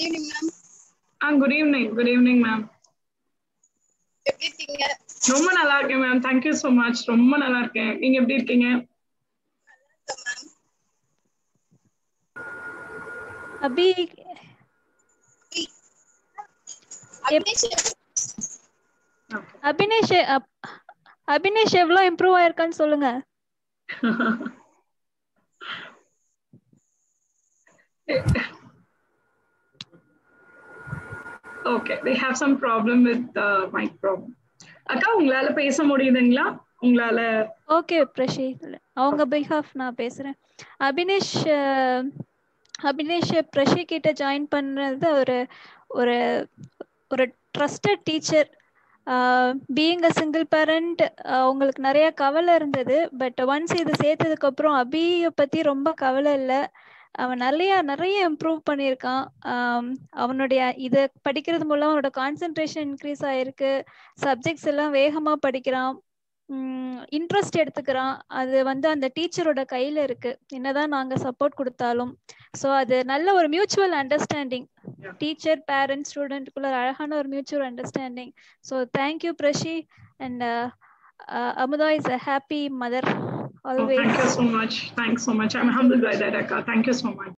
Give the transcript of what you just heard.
Good evening ma'am ah good evening good evening ma'am எப்படி இருக்கீங்க ரொம்ப நல்லா இருக்கேன் மேம் தேங்க்யூ ஸோ மச் ரொம்ப நல்லா இருக்கேன் நீங்க எப்படி இருக்கீங்க மேம் அபி அபினேஷ் அபினேஷ் அப்- அபினேஷ் எவ்வளோ இம்ப்ரூவ் ஆயிருக்கான்னு சொல்லுங்க okay they have some problem with the mic problem அக்கா உங்களால பேச முடியுதுங்களா உங்களால ஓகே பிரஷி அவங்க பிஹாஃப் நான் பேசுறேன் அபினேஷ் அஹ், அபினேஷ் பிரஷி கிட்ட ஜாயின் பண்ணது ஒரு ஒரு ஒரு trusted teacher being a single parent அவங்களுக்கு நிறைய கவலை இருந்தது பட் ஒன்ஸ் இது சேர்த்ததுக்கு அப்புறம் அபியை பத்தி ரொம்ப கவலை இல்லை அவன் நிறைய நிறைய இம்ப்ரூவ் பண்ணியிருக்கான் ஆம், அவனுடைய இதை படிக்கிறது மூலம் அவனோட கான்சென்ட்ரேஷன் இன்க்ரீஸ் ஆயிருக்கு சப்ஜெக்ட்ஸ் எல்லாம் வேகமா படிக்கிறான் இன்ட்ரெஸ்ட் எடுத்துக்கிறான் அது வந்து அந்த டீச்சரோட கையில இருக்கு என்னதான் நாங்க சப்போர்ட் கொடுத்தாலும் ஸோ அது நல்ல ஒரு மியூச்சுவல் அண்டர்ஸ்டாண்டிங் டீச்சர் பேரண்ட் ஸ்டூடெண்ட்குள்ள அழகான ஒரு mutual understanding so thank you Preshi and Amudha is a happy mother Oh, always thank you so much. Thanks so much. I'm humbled by that, Akka. Thank you so much.